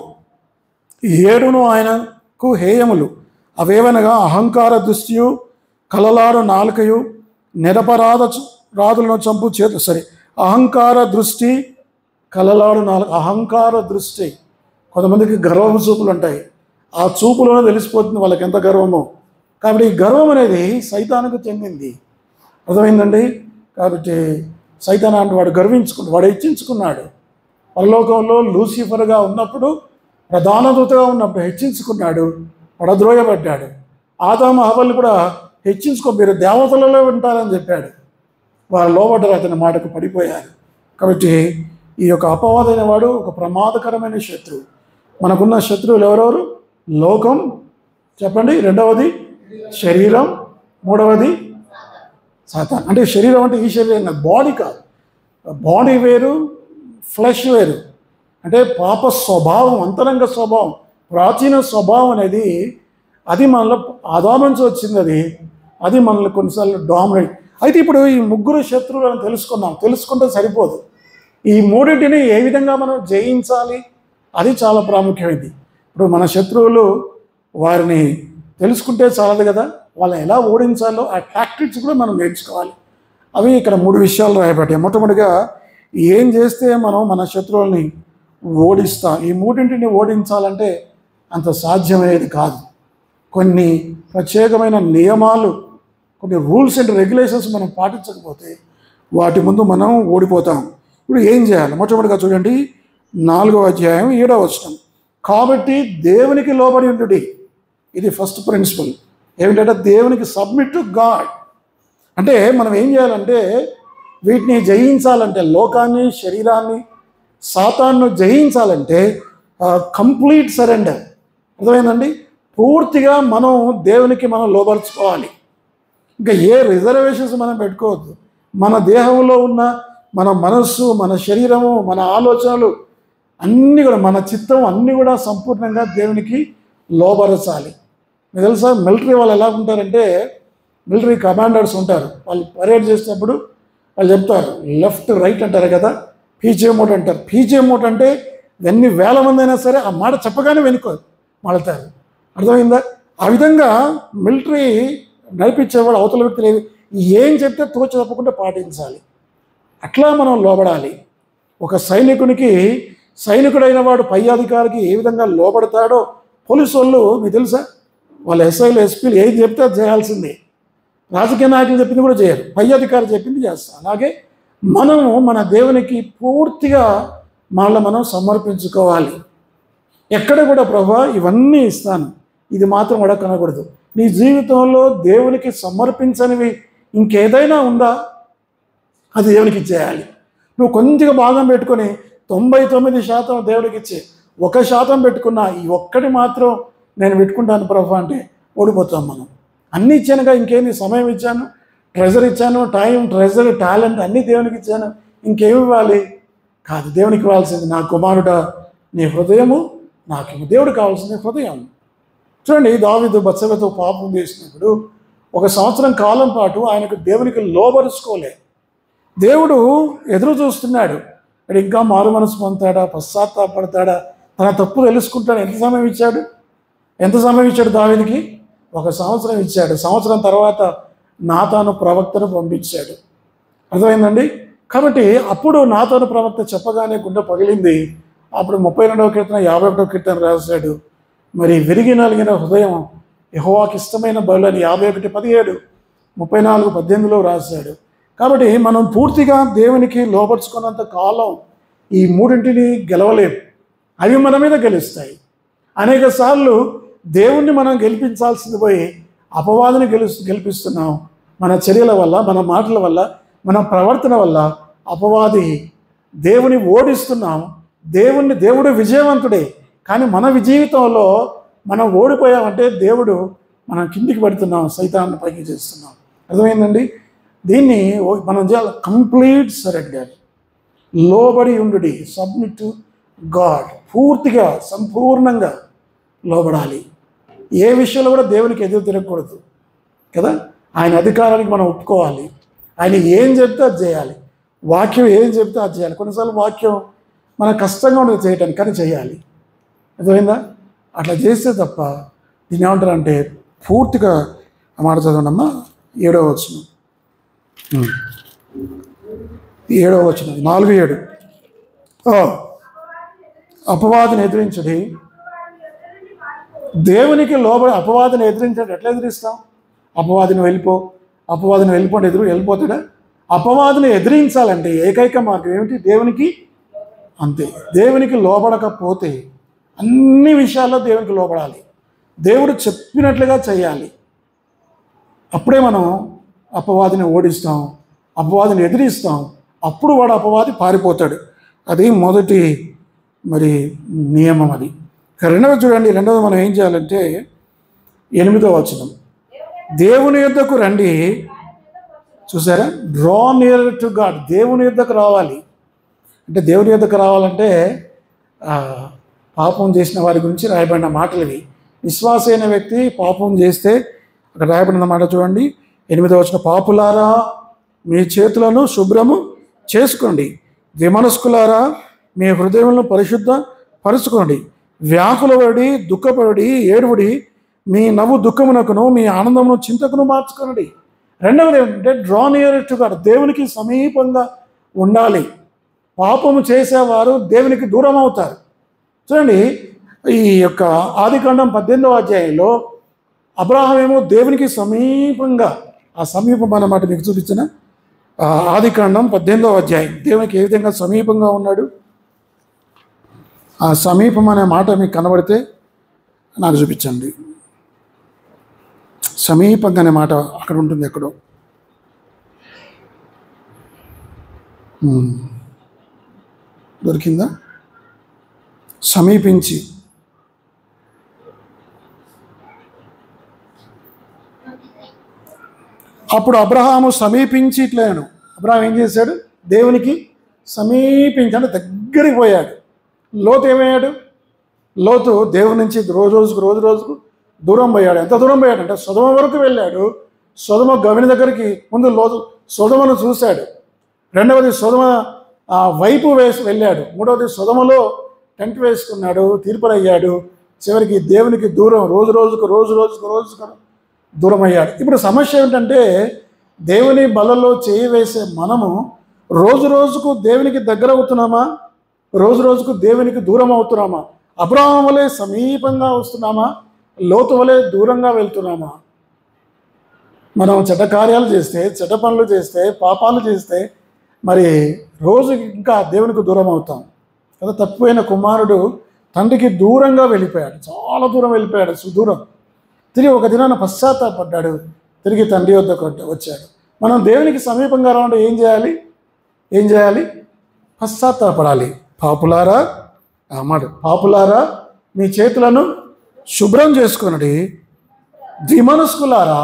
ఏడును ఆయనకు హేయములు అవేవనగా అహంకార దృష్టియు కలలాడు నాలుకయు నిరపరాధ చ- రాదులను చంపు చేతు సరే అహంకార దృష్టి కలలాడు నాలుక అహంకార దృష్టి కొంతమందికి గర్వపు చూపులు ఉంటాయి ఆ చూపులోనే తెలిసిపోతుంది వాళ్ళకి ఎంత గర్వమో కాబట్టి ఈ గర్వం అనేది సైతానికి చెందింది అర్థమైందండి కాబట్టి సైతాన్ అంటే వాడు గర్వించుకున్నాడు వాడు హెచ్చించుకున్నాడు పరలోకంలో లూసిఫర్గా ఉన్నప్పుడు ప్రధాన దూతగా ఉన్నప్పుడు హెచ్చించుకున్నాడు పడద్రోయబడ్డాడు ఆదాము హవలు కూడా హెచ్చించుకో మీరు దేవతలలో ఉంటారని చెప్పాడు వారు లోబడ్డారు అతని మాటకు పడిపోయారు కాబట్టి ఈ యొక్క అపవాదైన వాడు ఒక ప్రమాదకరమైన శత్రువు మనకున్న శత్రువులు ఎవరెవరు లోకం చెప్పండి రెండవది శరీరం మూడవది సాతాన్ అంటే శరీరం అంటే ఈ శరీరం కాదు బాడీ కాదు బాడీ వేరు ఫ్లెష్ వేరు అంటే పాప స్వభావం అంతరంగ స్వభావం ప్రాచీన స్వభావం అనేది అది మనలో ఆదాం నుంచి వచ్చింది అది అది మనల్ని కొన్నిసార్లు డామినేట్ అయితే ఇప్పుడు ఈ ముగ్గురు శత్రువులను తెలుసుకున్నాం తెలుసుకుంటే సరిపోదు ఈ మూడింటిని ఏ విధంగా మనం జయించాలి అది చాలా ప్రాముఖ్యమైనది ఇప్పుడు మన శత్రువులు వారిని తెలుసుకుంటే చాలదు కదా వాళ్ళని ఎలా ఓడించాలో ఆ టాక్టిక్స్ కూడా మనం నేర్చుకోవాలి అవి ఇక్కడ మూడు విషయాలు రాయబడ్డాయి మొట్టమొదటిగా ఏం చేస్తే మనం మన శత్రువుల్ని ఓడిస్తాం ఈ మూడింటిని ఓడించాలంటే అంత సాధ్యమయ్యేది కాదు కొన్ని ప్రత్యేకమైన నియమాలు కొన్ని రూల్స్ అండ్ రెగ్యులేషన్స్ మనం పాటించకపోతే వాటి ముందు మనం ఓడిపోతాం ఇప్పుడు ఏం చేయాలి మొట్టమొదటిగా చూడండి నాలుగవ అధ్యాయం ఏడవ వచనం కాబట్టి దేవునికి లోబడి ఉండుడి ఇది ఫస్ట్ ప్రిన్సిపల్ ఏమిటంటే దేవునికి సబ్మిట్ టు గాడ్ అంటే మనం ఏం చేయాలంటే వీటిని జయించాలంటే లోకాన్ని శరీరాన్ని సాతాన్ను జయించాలంటే కంప్లీట్ సరెండర్ అర్థమైందండి పూర్తిగా మనం దేవునికి మనం లోపరుచుకోవాలి ఇంకా ఏ రిజర్వేషన్స్ మనం పెట్టుకోవద్దు మన దేహంలో ఉన్న మన మనస్సు మన శరీరము మన ఆలోచనలు అన్నీ కూడా మన చిత్తం అన్నీ కూడా సంపూర్ణంగా దేవునికి లోపరచాలి మీకు తెలుసా మిలిటరీ వాళ్ళు ఎలా ఉంటారంటే మిలిటరీ కమాండర్స్ ఉంటారు వాళ్ళు పరేడ్ చేసేటప్పుడు వాళ్ళు చెప్తారు లెఫ్ట్ రైట్ అంటారు కదా పీజే మోట్ అంటారు పీజే మోట్ అంటే ఎన్ని వేల మంది అయినా సరే ఆ మాట చెప్పగానే వెనుకోరు మడతారు అర్థమైందా ఆ విధంగా మిలిటరీ నడిపించేవాడు అవతల వ్యక్తులు ఏవి- ఏం చెప్తే తోచ తప్పకుండా పాటించాలి అట్లా మనం లోబడాలి ఒక సైనికునికి సైనికుడైన వాడు పై అధికారికి ఏ విధంగా లోబడతాడో పోలీసు వాళ్ళు మీకు తెలుసా వాళ్ళ ఎస్ఐలు ఎస్పీలు ఏం చెప్తే అది చేయాల్సిందే రాజకీయ నాయకులు చెప్పింది కూడా చేయరు పై అధికారి చెప్పింది చేస్తాం అలాగే మనము మన దేవునికి పూర్తిగా మనల్ని మనం సమర్పించుకోవాలి ఎక్కడ కూడా ప్రభా ఇవన్నీ ఇస్తాను ఇది మాత్రం కూడా కనకూడదు నీ జీవితంలో దేవునికి సమర్పించనివి ఇంకేదైనా ఉందా అది దేవునికి ఇచ్చేయాలి నువ్వు కొంచెంగా భాగం పెట్టుకొని తొంభై తొమ్మిది శాతం దేవుడికి ఇచ్చే ఒక శాతం పెట్టుకున్నా ఈ ఒక్కటి మాత్రం నేను పెట్టుకుంటాను ప్రభు అంటే ఓడిపోతాం మనం అన్నీ ఇచ్చానుగా ఇంకేంది సమయం ఇచ్చాను ట్రెజర్ ఇచ్చాను టైం ట్రెజర్ టాలెంట్ అన్నీ దేవునికి ఇచ్చాను ఇంకేమి ఇవ్వాలి కాదు దేవునికి ఇవ్వాల్సింది నా కుమారుడ నీ హృదయము నాకు దేవుడు కావాల్సింది హృదయం చూడండి దావిదు బత్సగతో పాపం చేసినప్పుడు ఒక సంవత్సరం కాలం పాటు ఆయనకు దేవునికి లోబరుచుకోలే దేవుడు ఎదురు చూస్తున్నాడు వాడు ఇంకా మారు మనసు పొందుతాడా పశ్చాత్తాపడతాడా తన తప్పు తెలుసుకుంటాడు ఎంత సమయం ఇచ్చాడు ఎంత సమయం ఇచ్చాడు దావిదికి ఒక సంవత్సరం ఇచ్చాడు సంవత్సరం తర్వాత నాతాను ప్రవక్తను పంపించాడు అర్థమైందండి కాబట్టి అప్పుడు నాతోను ప్రవక్త చెప్పగానే గుండె పగిలింది అప్పుడు ముప్పై రెండవ కీర్తన యాభై ఒకటవ కీర్తన రాశాడు మరి విరిగి నలిగిన హృదయం యహోవాకి ఇష్టమైన బలు అని యాభై ఒకటి పదిహేడు ముప్పై నాలుగు పద్దెనిమిదిలో రాశాడు కాబట్టి మనం పూర్తిగా దేవునికి లోపరుచుకున్నంత కాలం ఈ మూడింటిని గెలవలేము అవి మన మీద గెలుస్తాయి అనేక సార్లు దేవుణ్ణి మనం గెలిపించాల్సింది పోయి అపవాదిని గెలు గెలిపిస్తున్నాం మన చర్యల వల్ల మన మాటల వల్ల మన ప్రవర్తన వల్ల అపవాది దేవుని ఓడిస్తున్నాం దేవుణ్ణి దేవుడు విజయవంతుడే కానీ మన జీవితంలో మనం ఓడిపోయామంటే దేవుడు మనం కిందికి పడుతున్నాం సైతాన్ని పైకి చేస్తున్నాం అర్థమైందండి దీన్ని ఓ- మనం చేయాలి కంప్లీట్ సరెండర్ లోబడి ఉండుడి సబ్మిట్ టు గాడ్ పూర్తిగా సంపూర్ణంగా లోబడాలి ఏ విషయంలో కూడా దేవునికి ఎదురు తిరగకూడదు కదా ఆయన అధికారానికి మనం ఒప్పుకోవాలి ఆయన ఏం చెప్తే అది చేయాలి వాక్యం ఏం చెప్తే అది చేయాలి కొన్నిసార్లు వాక్యం మన కష్టంగా ఉండదు చేయటానికి కానీ చేయాలి అర్థమైందా అట్లా చేస్తే తప్ప దీన్ని ఏమంటారంటే పూర్తిగా ఆ మాట చదవండమ్మా ఏడో వచ్చిన ఏడో వచ్చిన నాలుగు ఏడు ఓ అపవాదిని ఎదిరించుడి దేవునికి లోబడి అపవాదిని ఎదిరించాడు ఎట్లా ఎదిరిస్తాం అపవాదిని వెళ్ళిపో అపవాదిని వెళ్ళిపోండి ఎదురు వెళ్ళిపోతాడా అపవాదిని ఎదిరించాలంటే ఏకైక మార్గం ఏమిటి దేవునికి అంతే దేవునికి లోబడకపోతే అన్ని విషయాల్లో దేవునికి లోబడాలి దేవుడు చెప్పినట్లుగా చేయాలి అప్పుడే మనం అపవాదిని ఓడిస్తాం అపవాదిని ఎదిరిస్తాం అప్పుడు వాడు అపవాది పారిపోతాడు అది మొదటి మరి నియమం అది ఇక రెండవది చూడండి రెండవది మనం ఏం చేయాలంటే ఎనిమిదో వచనం దేవుని యొద్దకు రండి చూసారా డ్రా నియర్ టు గాడ్ దేవుని యొద్దకు రావాలి అంటే దేవుని యొద్దకు రావాలంటే ఆ, పాపం చేసిన వారి గురించి రాయబడిన మాటలు ఇవి విశ్వాస అయిన వ్యక్తి పాపం చేస్తే అక్కడ రాయబడిన మాట చూడండి ఎనిమిదో వచ్చిన పాపులారా మీ చేతులను శుభ్రము చేసుకోండి విమనస్కులారా మీ హృదయములను పరిశుద్ధ పరుచుకోండి వ్యాకులపడి దుఃఖపడి ఏడుబడి మీ నవ్వు దుఃఖమునకును మీ ఆనందమును చింతకును మార్చుకోనండి రెండవది ఏంటంటే డ్రా నియర్ టు గాడ్ దేవునికి సమీపంగా ఉండాలి పాపము చేసేవారు దేవునికి దూరం అవుతారు చూడండి ఈ యొక్క ఆదికాండం పద్దెనిమిదవ అధ్యాయంలో అబ్రాహం ఏమో దేవునికి సమీపంగా ఆ సమీపం అన్నమాట మీకు చూపించిన ఆ ఆదికాండం పద్దెనిమిదవ అధ్యాయం దేవునికి ఏ విధంగా సమీపంగా ఉన్నాడు ఆ సమీపం అనే మాట మీకు కనబడితే నాకు చూపించండి సమీపంగా అనే మాట అక్కడ ఉంటుంది ఎక్కడో ఉమ్. దొరికిందా సమీపించి అప్పుడు అబ్రహాము సమీపించి ఇట్లేను అబ్రహాం ఏం చేశాడు దేవునికి సమీపించి అంటే దగ్గరికి పోయాడు లోతు ఏమయ్యాడు లోతు దేవుని నుంచి రోజు రోజుకు రోజు రోజుకు దూరం పోయాడు ఎంత దూరం పోయాడు అంటే సుధమ వరకు వెళ్ళాడు సుధమ గవిని దగ్గరికి ముందు లోతు సుధమను చూశాడు రెండవది సుధమ ఆ వైపు వేసి వెళ్ళాడు మూడవది సుధమలో టెంట్ వేసుకున్నాడు తీర్పురయ్యాడు చివరికి దేవునికి దూరం రోజు రోజుకు రోజు రోజుకు రోజుకు దూరం అయ్యాడు ఇప్పుడు సమస్య ఏమిటంటే దేవుని బలలో చేయి వేసే మనము రోజు రోజుకు దేవునికి దగ్గర అవుతున్నామా రోజు రోజుకు దేవునికి దూరం అవుతున్నామా అబ్రాహం వలె సమీపంగా వస్తున్నామా లోతు వలె దూరంగా వెళ్తున్నామా మనం చెడ్డ కార్యాలు చేస్తే చెడ్డ పనులు చేస్తే పాపాలు చేస్తే మరి రోజు ఇంకా దేవునికి దూరం అవుతాం కదా తప్పిపోయిన కుమారుడు తండ్రికి దూరంగా వెళ్ళిపోయాడు చాలా దూరం వెళ్ళిపోయాడు సుదూరం తిరిగి ఒక దినాన పశ్చాత్తాపడ్డాడు తిరిగి తండ్రి వద్దకు వచ్చాడు మనం దేవునికి సమీపంగా రావాలంటే ఏం చేయాలి ఏం చేయాలి పశ్చాత్తాపడాలి పాపులారా ఆ మాట పాపులారా మీ చేతులను శుభ్రం చేసుకునడి ద్విమనస్కులారా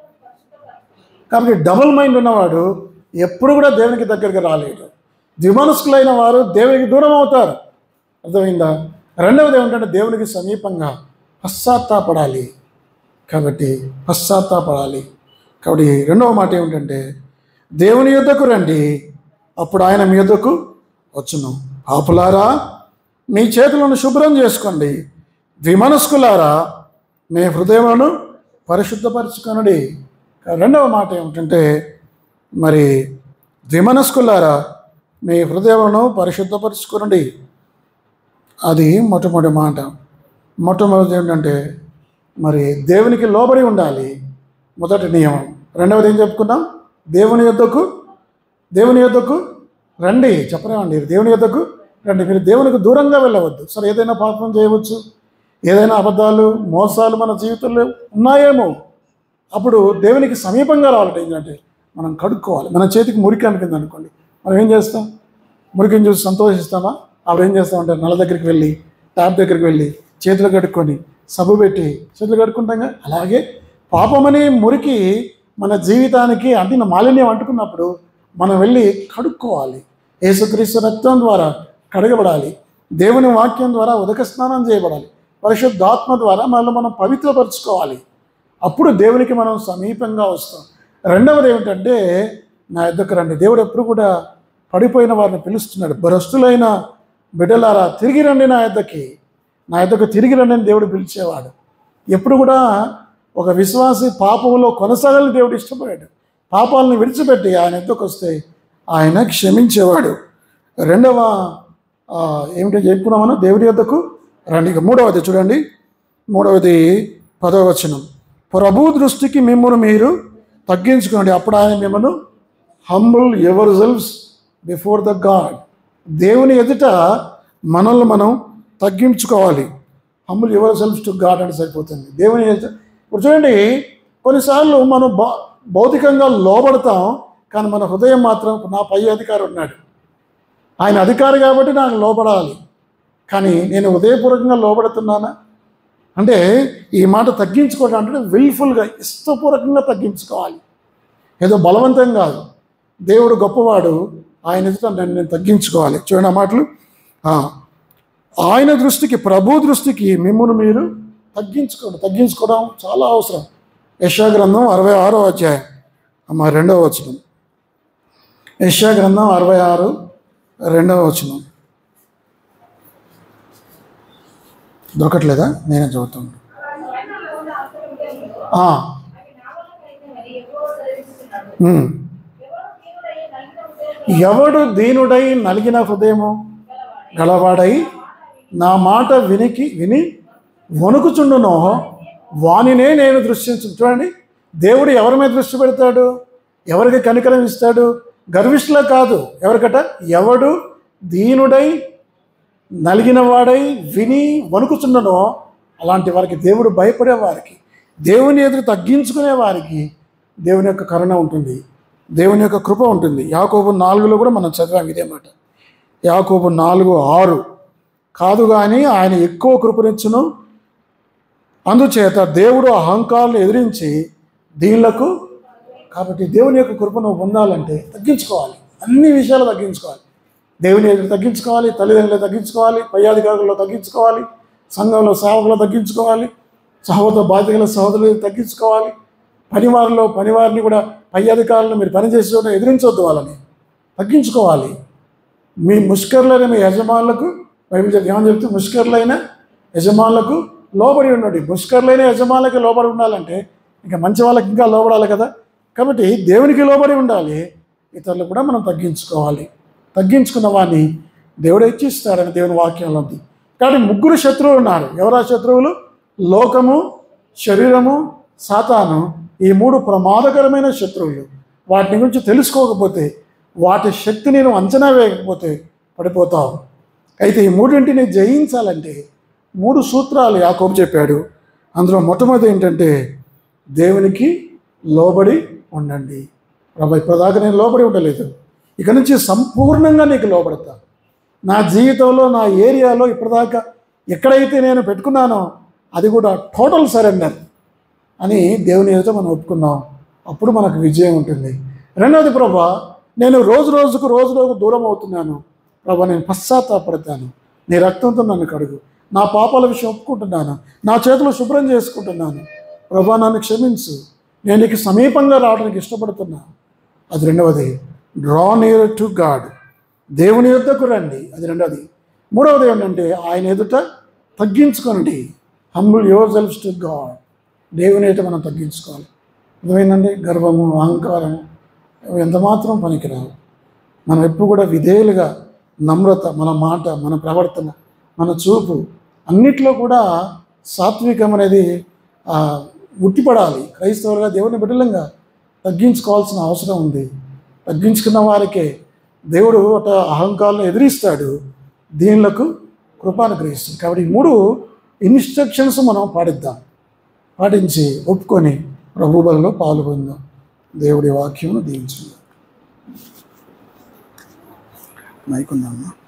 కాబట్టి డబుల్ మైండ్ ఉన్నవాడు ఎప్పుడు కూడా దేవునికి దగ్గరికి రాలేడు ద్విమనస్కులైన వారు దేవునికి దూరం అవుతారు అర్థమైందా రెండవది ఏమిటంటే దేవునికి సమీపంగా పశ్చాత్తాపడాలి కాబట్టి పశ్చాత్తాపడాలి కాబట్టి రెండవ మాట ఏమిటంటే దేవుని యుద్ధకు రండి అప్పుడు ఆయన మీ యుద్ధకు వచ్చును పాపులారా మీ చేతులను శుభ్రం చేసుకోండి ద్విమనస్కులారా మీ హృదయములను పరిశుద్ధపరచుకొనడి రెండవ మాట ఏమిటంటే మరి ద్విమనస్కులారా మీ హృదయములను పరిశుద్ధపరచుకొనండి అది మొట్టమొదటి మాట మొట్టమొదటి ఏంటంటే మరి దేవునికి లోబడి ఉండాలి మొదటి నియమం రెండవది ఏం చెప్పుకున్నాం దేవుని యొద్దకు దేవుని యొద్దకు రండి చెప్పలేమండి దేవుని యొద్దకు రండి మీరు దేవునికి దూరంగా వెళ్ళవద్దు సరే ఏదైనా పాపం చేయవచ్చు ఏదైనా అబద్ధాలు మోసాలు మన జీవితంలో ఉన్నాయేమో అప్పుడు దేవునికి సమీపంగా రావాలంటే ఏంటంటే మనం కడుక్కోవాలి మన చేతికి మురికి అనిపింది అనుకోండి మనం ఏం చేస్తాం మురికిని చూసి సంతోషిస్తామా ఆవిడ ఏం చేస్తూ ఉంటారు నల్ల దగ్గరికి వెళ్ళి ట్యాప్ దగ్గరికి వెళ్ళి చేతులు కడుక్కొని సబ్బు పెట్టి చేతులు కడుక్కుంటాంగా అలాగే పాపమనే మురికి మన జీవితానికి అంటిన మాలిన్యం అంటుకున్నప్పుడు మనం వెళ్ళి కడుక్కోవాలి యేసుక్రీస్తు రక్తం ద్వారా కడగబడాలి దేవుని వాక్యం ద్వారా ఉదక స్నానం చేయబడాలి పరిశుద్ధాత్మ ద్వారా మనల్ని మనం పవిత్రపరచుకోవాలి అప్పుడు దేవునికి మనం సమీపంగా వస్తాం రెండవది ఏమిటంటే నా యొద్దకు రండి దేవుడు ఎప్పుడు కూడా పడిపోయిన వారిని పిలుస్తున్నాడు భ్రష్టులైన బిడ్డలారా తిరిగి రండి నా యొద్దకి నా యొద్దకు తిరిగి రండి అని దేవుడు పిలిచేవాడు ఎప్పుడు కూడా ఒక విశ్వాసి పాపంలో కొనసాగాలని దేవుడు ఇష్టపడాడు పాపాలను విడిచిపెట్టి ఆయన ఎద్దకు వస్తే ఆయన క్షమించేవాడు రెండవ ఆ, ఏమిటో చెప్పుకున్నామన్నా దేవుడి యొద్దకు రండి ఇక మూడవది చూడండి మూడవది పదవ వచనం ప్రభు దృష్టికి మిమ్మల్ని మీరు తగ్గించుకోండి అప్పుడు ఆయన మిమ్మల్ని humble yourselves before the God దేవుని ఎదుట మనల్ని మనం తగ్గించుకోవాలి humble yourselves to God అంటే సరిపోతుంది దేవుని ఎదుట ఇప్పుడు చూడండి కొన్నిసార్లు మనం భౌ భౌతికంగా లోబడతాం కానీ మన హృదయం మాత్రం నా పై అధికారి ఉన్నాడు ఆయన అధికారి కాబట్టి నాకు లోపడాలి కానీ నేను హృదయపూర్వకంగా లోబడుతున్నానా అంటే ఈ మాట తగ్గించుకోవడం అంటే విల్ఫుల్గా ఇష్టపూర్వకంగా తగ్గించుకోవాలి ఏదో బలవంతం కాదు దేవుడు గొప్పవాడు ఆయన ఎదుట నన్ను నేను తగ్గించుకోవాలి చూడండి ఆ మాటలు ఆ, ఆయన దృష్టికి ప్రభు దృష్టికి మిమ్మల్ని మీరు తగ్గించుకోండి తగ్గించుకోవడం చాలా అవసరం యశా గ్రంథం అరవై ఆరో అధ్యాయం అమ్మ రెండవ వచనం యశా గ్రంథం అరవై ఆరు రెండవ వచనం దొరకట్లేదా నేనే చదువుతాను ఆ, ఉమ్. ఎవడు దీనుడై నలిగిన హృదయము గలవాడై నా మాట వినికి విని వణుకుచుండునో వానినే నేను దృష్టించు చూడండి దేవుడు ఎవరి మీద దృష్టి పెడతాడు ఎవరికి కనికరం ఇస్తాడు గర్విష్ఠుల కాదు ఎవరికట ఎవడు దీనుడై నలిగిన వాడై విని వణుకుచుండనో అలాంటి వారికి దేవుడు భయపడే వారికి దేవుని ఎదురు తగ్గించుకునే వారికి దేవుని యొక్క కరుణ ఉంటుంది దేవుని యొక్క కృప ఉంటుంది యాకోబు నాలుగులో కూడా మనం చదివాం ఇదే మాట యాకోబు నాలుగు ఆరు కాదు కానీ ఆయన ఎక్కువ కృపనిచ్చును అందుచేత దేవుడు అహంకారాలను ఎదిరించి దీనిలకు కాబట్టి దేవుని యొక్క కృప నువ్వు పొందాలంటే తగ్గించుకోవాలి అన్ని విషయాలు తగ్గించుకోవాలి దేవుని ఎదురు తగ్గించుకోవాలి తల్లిదండ్రులు తగ్గించుకోవాలి పై అధికారుల్లో తగ్గించుకోవాలి సంఘంలో సేవకులు తగ్గించుకోవాలి సహోదర బాధ్యతల సహోదరులు తగ్గించుకోవాలి పనివారిలో పనివారిని కూడా పై అధికారులను మీరు పనిచేసే చోట ఎదిరించవద్దు వాళ్ళని తగ్గించుకోవాలి మీ ముష్కర్లైన మీ యజమానులకు బైబిల్ చెప్తే ఏమని చెప్తే ముష్కర్లైన యజమానులకు లోబడి ఉండండి ముష్కర్లైన యజమానులకి లోబడి ఉండాలంటే ఇంకా మంచి వాళ్ళకి ఇంకా లోబడాలి కదా కాబట్టి దేవునికి లోబడి ఉండాలి ఇతరులు కూడా మనం తగ్గించుకోవాలి తగ్గించుకున్న వాడిని దేవుడు హెచ్చిస్తాడని దేవుని వాక్యంలో ఉంది కాబట్టి ముగ్గురు శత్రువులు ఉన్నారు ఎవరా శత్రువులు లోకము శరీరము సాతాను ఈ మూడు ప్రమాదకరమైన శత్రువులు వాటిని గురించి తెలుసుకోకపోతే వాటి శక్తిని నువ్వు అంచనా వేయకపోతే పడిపోతావు అయితే ఈ మూడింటిని జయించాలంటే మూడు సూత్రాలు యాకోబు చెప్పాడు అందులో మొట్టమొదటి ఏంటంటే దేవునికి లోబడి ఉండండి ప్రభా ఇప్పటిదాకా నేను లోబడి ఉండలేదు ఇక నుంచి సంపూర్ణంగా నీకు లోబడతా నా జీవితంలో నా ఏరియాలో ఇప్పటిదాకా ఎక్కడైతే నేను పెట్టుకున్నానో అది కూడా టోటల్ సరెండర్ అని దేవుని ఎదుట మనం ఒప్పుకున్నాం అప్పుడు మనకు విజయం ఉంటుంది రెండవది ప్రభా నేను రోజు రోజుకు రోజు రోజు దూరం అవుతున్నాను ప్రభా నేను పశ్చాత్తాపడతాను నీ రక్తంతో నన్ను కడుగు నా పాపాల విషయం ఒప్పుకుంటున్నాను నా చేతులు శుభ్రం చేసుకుంటున్నాను ప్రభా నన్ను క్షమించు నేను నీకు సమీపంగా రావడానికి ఇష్టపడుతున్నా అది రెండవది డ్రా నియర్ టు గాడ్ దేవుని యొద్దకు రండి అది రెండవది మూడవది ఏంటంటే ఆయన ఎదుట తగ్గించుకోండి humble yourselves to God దేవుని ఎదుట మనం తగ్గించుకోవాలి అర్థమైందండి గర్వము అహంకారము ఇవి ఎంత మాత్రం పనికిరావు మనం ఎప్పుడు కూడా విధేయులుగా నమ్రత మన మాట మన ప్రవర్తన మన చూపు అన్నిట్లో కూడా సాత్వికం అనేది ఆ, ఉట్టిపడాలి క్రైస్తవులుగా దేవుని బిడ్డలంగా తగ్గించుకోవాల్సిన అవసరం ఉంది తగ్గించుకున్న వారికే దేవుడు ఒక అహంకారాలను ఎదిరిస్తాడు దీనిలకు కృపాను గ్రహిస్తుంది కాబట్టి ఈ మూడు ఇన్స్ట్రక్షన్స్ మనం పాటిద్దాం పాటించి ఒప్పుకొని ప్రభు బలలో పాల్గొందాం దేవుడి వాక్యమును దీవించుందాం మైకుందమ్మా